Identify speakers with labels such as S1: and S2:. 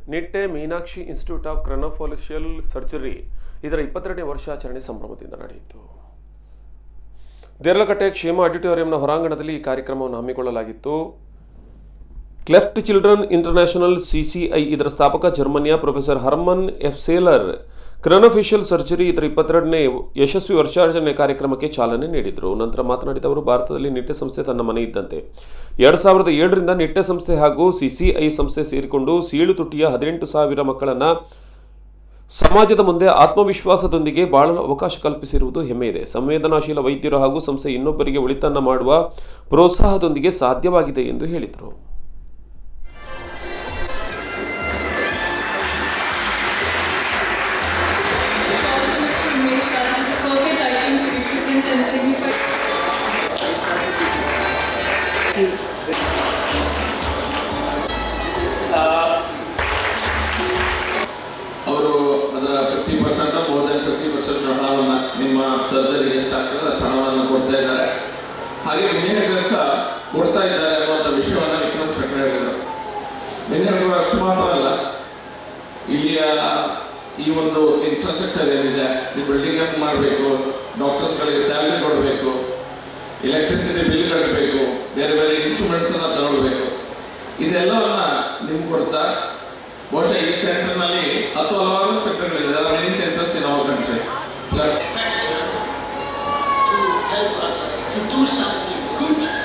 S1: Nitte Meenakshi institute of craniofacial surgery ಇದರ ಇಪ್ಪತ್ತೆರಡನೇ ವರ್ಷಾಚರಣೆ ಸಂಭ್ರಮದಿಂದ ನಡೆಯಿತು ದೇರ್ಲಕಟ್ಟೆ ಕ್ಷೇಮ ಆಡಿಟೋರಿಯಂನ ಹೊರಾಂಗಣದಲ್ಲಿ ಈ ಕಾರ್ಯಕ್ರಮವನ್ನು ಹಮ್ಮಿಕೊಳ್ಳಲಾಗಿತ್ತು ಕ್ಲೆಫ್ಟ್ ಚಿಲ್ಡ್ರನ್ ಇಂಟರ್ನ್ಯಾಷನಲ್ ಸಿಸಿಐ ಇದರ ಸ್ಥಾಪಕ ಜರ್ಮನಿಯ professor Hermann F Sailer craniofacial surgery ಇದರ ಇಪ್ಪತ್ತೆರಡನೇ ಯಶಸ್ವಿ ವರ್ಷಾಚರಣೆ ಕಾರ್ಯಕ್ರಮಕ್ಕೆ ಚಾಲನೆ ನೀಡಿದರು ನಂತರ ಮಾತನಾಡಿದ ಅವರು ಭಾರತದಲ್ಲಿ ನಿಟ್ಟೆ ಸಂಸ್ಥೆ ತನ್ನ ಮನೆ ಇದ್ದಂತೆ ಎರಡ್ ಸಾವಿರದ ಏಳರಿಂದ ನಿಟ್ಟೆ ಸಂಸ್ಥೆ ಹಾಗೂ ಸಿಸಿಐ ಸಂಸ್ಥೆ ಸೇರಿಕೊಂಡು ಸೀಳು ತುಟಿಯ ಹದಿನೆಂಟು ಸಾವಿರ ಮಕ್ಕಳನ್ನ ಸಮಾಜದ ಮುಂದೆ ಆತ್ಮವಿಶ್ವಾಸದೊಂದಿಗೆ ಬಾಳಲು ಅವಕಾಶ ಕಲ್ಪಿಸಿರುವುದು ಹೆಮ್ಮೆ ಇದೆ ಸಂವೇದನಾಶೀಲ ವೈದ್ಯರು ಹಾಗೂ ಸಂಸ್ಥೆ ಇನ್ನೊಬ್ಬರಿಗೆ ಒಳಿತನ್ನ ಮಾಡುವ ಪ್ರೋತ್ಸಾಹದೊಂದಿಗೆ ಸಾಧ್ಯವಾಗಿದೆ ಎಂದು ಹೇಳಿದರು
S2: to make that is a perfect item to represent and signify.
S3: ಅವರು ಅದರ fifty percent more than fifty percent ಹಣವನ್ನು ನಿಮ್ಮ ಸರ್ಜರಿಗೆ ಎಷ್ಟಾಗ್ತದೆ ಅಷ್ಟು ಹಣವನ್ನು ಕೊಡ್ತಾ ಇದ್ದಾರೆ ಹಾಗೆ ವಿನಿಯೋಗರು ಸಹ ಕೊಡ್ತಾ ಇದ್ದಾರೆ ಅನ್ನುವಂಥ ವಿಷಯವನ್ನು ವಿಕ್ರಮ್ ಶೆಟ್ಟರ್ ಹೇಳಿದರು ವಿನಿಯೋಗರು ಅಷ್ಟು ಮಾತ್ರ ಅಲ್ಲ ಇಲ್ಲಿಯ ಈ ಒಂದು ಇನ್ಫ್ರಾಸ್ಟ್ರಕ್ಚರ್ ಏನಿದೆ ಈ ಬಿಲ್ಡಿಂಗ್ ಅಪ್ ಮಾಡಬೇಕು ಡಾಕ್ಟರ್ಸ್ಗಳಿಗೆ ಸ್ಯಾಲ್ರಿ ಕೊಡಬೇಕು ಎಲೆಕ್ಟ್ರಿಸಿಟಿ ಬಿಲ್ ಕಟ್ಟಬೇಕು ಬೇರೆ ಬೇರೆ ಇನ್ಸ್ಟ್ರೂಮೆಂಟ್ಸನ್ನು ತಗೊಳ್ಬೇಕು ಇದೆಲ್ಲವನ್ನ ನಿಮ್ಗೆ ಕೊಡ್ತಾ ಬಹುಶಃ ಈ ಸೆಂಟರ್ನಲ್ಲಿ ಹತ್ತು ಹಲವಾರು ಸೆಂಟರ್ಗಳಿದೆ many centres in our country
S4: to help us to do something good